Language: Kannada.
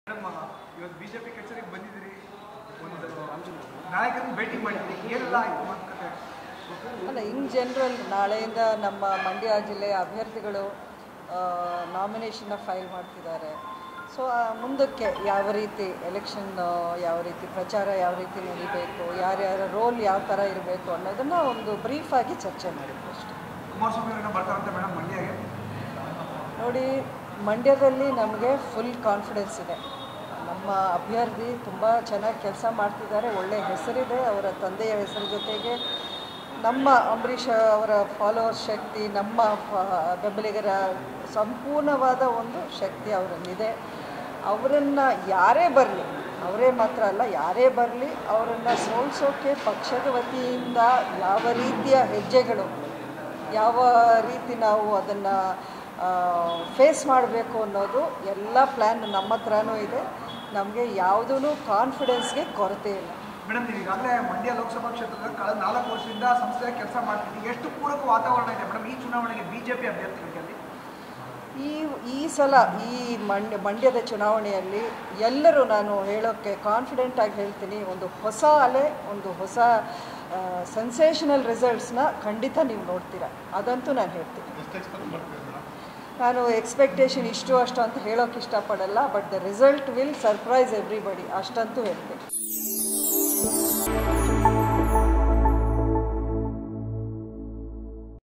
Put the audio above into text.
ಮೇಡಮ್ ಇವತ್ತು ಬಿಜೆಪಿ ಕಚೇರಿಗೆ ಬಂದಿದ್ದೀರಿ ಒಂದು ನಾಯಕರನ್ನ ಭೇಟಿ ಮಾಡಿದ್ದೀರಿ ಏನೆಲ್ಲ ಆಯ್ತು ಮಾತುಕತೆ ಅಲ್ಲ ಇನ್ ಜನರಲ್ ನಾಳೆಯಿಂದ ನಮ್ಮ ಮಂಡ್ಯ ಜಿಲ್ಲೆಯ ಅಭ್ಯರ್ಥಿಗಳು ನಾಮಿನೇಷನ್ನ ಫೈಲ್ ಮಾಡ್ತಿದ್ದಾರೆ ಸೊ ಮುಂದಕ್ಕೆ ಯಾವ ರೀತಿ ಎಲೆಕ್ಷನ್ ಯಾವ ರೀತಿ ಪ್ರಚಾರ ಯಾವ ರೀತಿ ನಡೀಬೇಕು ಯಾರ್ಯಾರ ರೋಲ್ ಯಾವ ಥರ ಇರಬೇಕು ಅನ್ನೋದನ್ನು ಒಂದು ಬ್ರೀಫಾಗಿ ಚರ್ಚೆ ಮಾಡಿದ್ವಿ ಅಷ್ಟೇ ಕುಮಾರಸ್ವಾಮಿ ಅವರನ್ನ ಬರ್ತಾರಂತೆ ಮೇಡಮ್ ಮಂಡ್ಯಗೆ ನೋಡಿ ಮಂಡ್ಯದಲ್ಲಿ ನಮಗೆ ಫುಲ್ ಕಾನ್ಫಿಡೆನ್ಸ್ ಇದೆ ನಮ್ಮ ಅಭ್ಯರ್ಥಿ ತುಂಬ ಚೆನ್ನಾಗಿ ಕೆಲಸ ಮಾಡ್ತಿದ್ದಾರೆ ಒಳ್ಳೆಯ ಹೆಸರಿದೆ ಅವರ ತಂದೆಯ ಹೆಸರು ಜೊತೆಗೆ ನಮ್ಮ ಅಂಬರೀಷ್ ಅವರ ಫಾಲೋವರ್ಸ್ ಶಕ್ತಿ ನಮ್ಮ ಫ- ಬೆಂಬಲಿಗರ ಸಂಪೂರ್ಣವಾದ ಒಂದು ಶಕ್ತಿ ಅವರಲ್ಲಿದೆ ಅವರನ್ನು ಯಾರೇ ಬರಲಿ ಅವರೇ ಮಾತ್ರ ಅಲ್ಲ ಯಾರೇ ಬರಲಿ ಅವರನ್ನು ಸೋಲಿಸೋಕ್ಕೆ ಪಕ್ಷದ ವತಿಯಿಂದ ಯಾವ ರೀತಿಯ ಹೆಜ್ಜೆಗಳು ಯಾವ ರೀತಿ ನಾವು ಅದನ್ನು ಫೇಸ್ ಮಾಡಬೇಕು ಅನ್ನೋದು ಎಲ್ಲ ಪ್ಲ್ಯಾನ್ ನಮ್ಮ ಹತ್ರನೂ ಇದೆ ನಮಗೆ ಯಾವುದೂ ಕಾನ್ಫಿಡೆನ್ಸ್ಗೆ ಕೊರತೆ ಇಲ್ಲ ಮೇಡಮ್ ನೀವು ಈಗಾಗಲೇ ಮಂಡ್ಯ ಲೋಕಸಭಾ ಕ್ಷೇತ್ರದ ಕಳೆದ ನಾಲ್ಕು ವರ್ಷದಿಂದ ಸಂಸ್ಥೆಯ ಕೆಲಸ ಮಾಡ್ತಿದ್ದೀವಿ ಎಷ್ಟು ಪೂರಕ ವಾತಾವರಣ ಇದೆ ಮೇಡಮ್ ಈ ಚುನಾವಣೆಗೆ ಬಿಜೆಪಿ ಅಭ್ಯರ್ಥಿಗಳಿಗೆ ಅಲ್ಲಿ ಈ ಈ ಸಲ ಈ ಮಂಡ್ಯ ಮಂಡ್ಯದ ಚುನಾವಣೆಯಲ್ಲಿ ಎಲ್ಲರೂ ನಾನು ಹೇಳೋಕ್ಕೆ ಕಾನ್ಫಿಡೆಂಟಾಗಿ ಹೇಳ್ತೀನಿ ಒಂದು ಹೊಸ ಅಲೆ ಒಂದು ಹೊಸ ಸೆನ್ಸೇಷನಲ್ ರಿಸಲ್ಟ್ಸ್ನ ಖಂಡಿತ ನೀವು ನೋಡ್ತೀರಾ ಅದಂತೂ ನಾನು ಹೇಳ್ತೀನಿ ನಾನು ಎಕ್ಸ್ಪೆಕ್ಟೇಷನ್ ಇಷ್ಟು ಅಷ್ಟು ಅಂತ ಹೇಳೋಕ್ಕೆ ಇಷ್ಟಪಡಲ್ಲ but the result will surprise everybody ಅಷ್ಟಂತೂ ಹೇಳ್ತೀನಿ